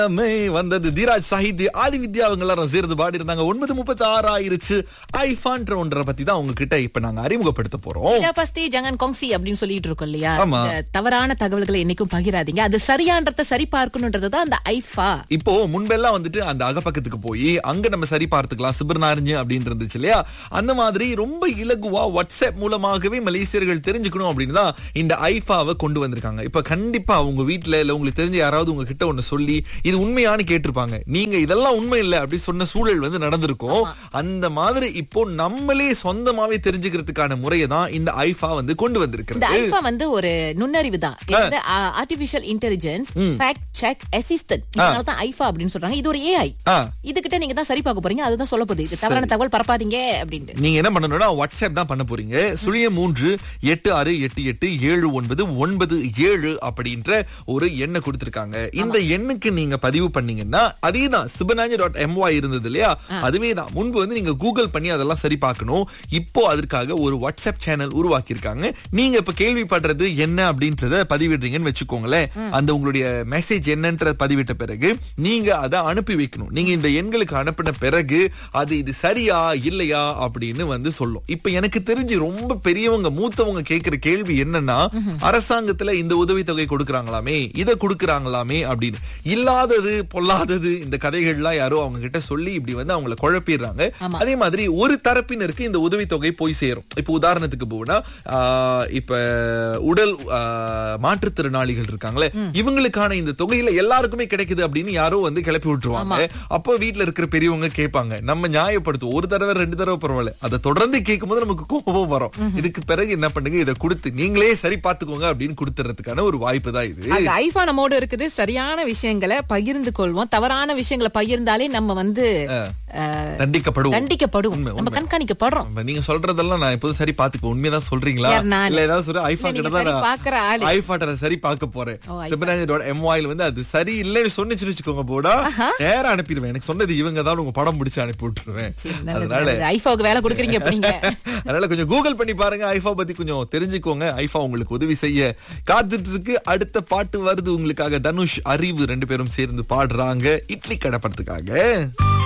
மே வந்தது தீராஜ் சாஹித் ஆதி வித்யா அவங்க எல்லாரும் சேர்ந்து பாடி இருந்தாங்க ஒன்பது முப்பத்தி ஆறு ஆயிருச்சு ஐஃபான்ற ஒன்றை பத்தி தான் உங்ககிட்ட இப்ப நாங்க அறிமுகப்படுத்த போறோம் இத பஸ்தி ஜங்கன் கொங்சி அப்படின்னு சொல்லிட்டு இருக்கோம் இல்லையா ஆமா. இந்த தவறான தகவல்களை என்னைக்கும் பகிராதீங்க அது சரியான்றத சரி பார்க்கணுன்றதுதான் அந்த ஐஃபா இப்போ முன்பெல்லாம் வந்துட்டு அந்த அகப்பக்கத்துக்கு போய் அங்க நம்ம சரி பார்த்துக்கலாம் சிபர்நாரிஞ்சு அப்படின்னு இருந்துச்சு இல்லையா அந்த மாதிரி ரொம்ப இலகுவா வாட்ஸ்அப் மூலமாகவே மலேசியர்கள் தெரிஞ்சுக்கணும் அப்படின்னு தான் இந்த ஐஃபாவை கொண்டு வந்திருக்காங்க இப்ப கண்டிப்பா உங்க வீட்ல இல்ல உங்களுக்கு தெரிஞ்ச யாராவது உங்ககிட்ட ஒண்ணு சொல்லி இது உண்மையானு கேட்டிருப்பாங்க நீங்க இதெல்லாம் உண்மை இல்ல அப்படி சொன்ன சூழல் வந்து நடந்திருக்கும் அந்த மாதிரி இப்போ நம்மளே சொந்தமாவே தெரிஞ்சுக்கிறதுக்கான முறையை தான் இந்த ஐஃபா வந்து கொண்டு இந்த வந்திருக்கிறது ஐஃபா வந்து ஒரு நுண்ணறிவு தான் artificial intelligence fact check assistant இதனால தான் ஐஃபா அப்படின்னு சொல்றாங்க இது ஒரு ஏஐ ஆ. இதுகிட்ட நீங்க தான் சரி பார்க்க போறீங்க அதுதான் சொல்ல போகுது இது தவறான தகவல் பரப்பாதீங்க அப்படின்ட்டு நீங்க என்ன பண்ணணும்னா வாட்ஸ்அப் தான் பண்ண போறீங்க சுழிய மூன்று எட்டு ஆறு எட்டு எட்டு ஏழு ஒன்பது ஒன்பது ஏழு அப்படின்ற ஒரு எண்ணை கொடுத்திருக்காங்க இந்த எண்ணுக்கு நீங்க பதிவு பண்ணீங்கன்னா அதே தான் சிபனாஞ்சி டாட் எம்ஒய் இருந்தது இல்லையா அதுவே தான் முன்பு வந்து நீங்க கூகுள் பண்ணி அதெல்லாம் சரி பார்க்கணும் இப்போ அதற்காக ஒரு வாட்ஸ்அப் சேனல் உருவாக்கி இருக்காங்க நீங்க இப்ப கேள்விப்படுறது என்ன அப்படின்றத பதிவிடுறீங்கன்னு வச்சுக்கோங்களேன் அந்த உங்களுடைய மெசேஜ் என்னன்ற பதிவிட்ட பிறகு நீங்க அதை அனுப்பி வைக்கணும் நீங்க இந்த எண்களுக்கு அனுப்பின பிறகு அது இது சரியா இல்லையா அப்படின்னு வந்து சொல்லும் இப்ப எனக்கு தெரிஞ்சு ரொம்ப பெரியவங்க மூத்தவங்க கேக்குற கேள்வி என்னன்னா அரசாங்கத்துல இந்த உதவித்தொகை கொடுக்கறாங்களாமே இதை கொடுக்கறாங்களாமே அப்படின்னு இல்லாதது பொல்லாதது இந்த கதைகள்லாம் யாரோ அவங்க கிட்ட சொல்லி இப்படி வந்து அவங்கள குழப்பிடுறாங்க ஆமா. அதே மாதிரி ஒரு தரப்பினருக்கு இந்த உதவித்தொகை போய் சேரும் இப்ப உதாரணத்துக்கு போனா ஆஹ், இப்ப உடல் ஆஹ், மாற்றுத்திறனாளிகள் இருக்காங்களே இவங்களுக்கான இந்த தொகையில எல்லாருக்குமே கிடைக்குது அப்படின்னு யாரோ வந்து கிளப்பி விட்டுருவாங்க அப்போ வீட்ல இருக்கிற பெரியவங்க கேட்பாங்க நம்ம நியாயப்படுத்துவோம் ஒரு தடவை ரெண்டு தடவை பரவாயில்ல அதை தொடர்ந்து கேட்கும்போது நமக்கு கோபம் வரும் இதுக்கு பிறகு என்ன பண்ணுங்க இதை கொடுத்து நீங்களே சரி பார்த்துக்கோங்க அப்படின்னு கொடுத்துறதுக்கான ஒரு வாய்ப்பு தான் இது அந்த ஐஃபா நம்மோட இருக்குது சரியான விஷயங்களை பகிர்ந்து கொள்வோம் தவறான விஷயங்களை பகிர்ந்தாலே நம்ம வந்து அஹ், தண்டிக்கப்படுவோம் தண்டிக்கப்படுவோம் உண்மை, நம்ம உண்மை. கண்காணிக்கப்படுறோம் அப்ப நீங்க சொல்றதெல்லாம் நான் எப்போதும் சரி பாத்துக்கோ உண்மையதான் சொல்றீங்களா யார் நானு? இல்ல ஏதாவது சொல்ற ஐஃபா இல்ல, கிட்ட நீங்க தான் சரி பார்க்கிற ஆளு. ஐஃபாட்ட சரி பார்க்க போறேன் ஓ, iPhone. சிவராஜோட எம்ஒயில் வந்து அது சரி இல்லைன்னு சொன்னிச்சுன்னு வச்சுக்கோங்க போடா நேரா அனுப்பிடுவேன் எனக்கு சொன்னது இவங்க தான் உங்க படம் முடிச்சு அனுப்பி விட்டுருவேன் அதனால ஐஃபாவுக்கு வேலை கொடுக்குறீங்க இப்ப நீங்க அதனால கொஞ்சம் கூகுள் பண்ணி பாருங்க ஐஃபா பத்தி கொஞ்சம் தெரிஞ்சுக்கோங்க ஐஃபா உங்களுக்கு உதவி செய்ய காத்துட்டு இருக்கு அடுத்த பாட்டு வருது உங்களுக்காக தனுஷ் அறிவு ரெண்டு பேரும் சேர்ந்து பாடுறாங்க இட்லி கடை படத்துக்காக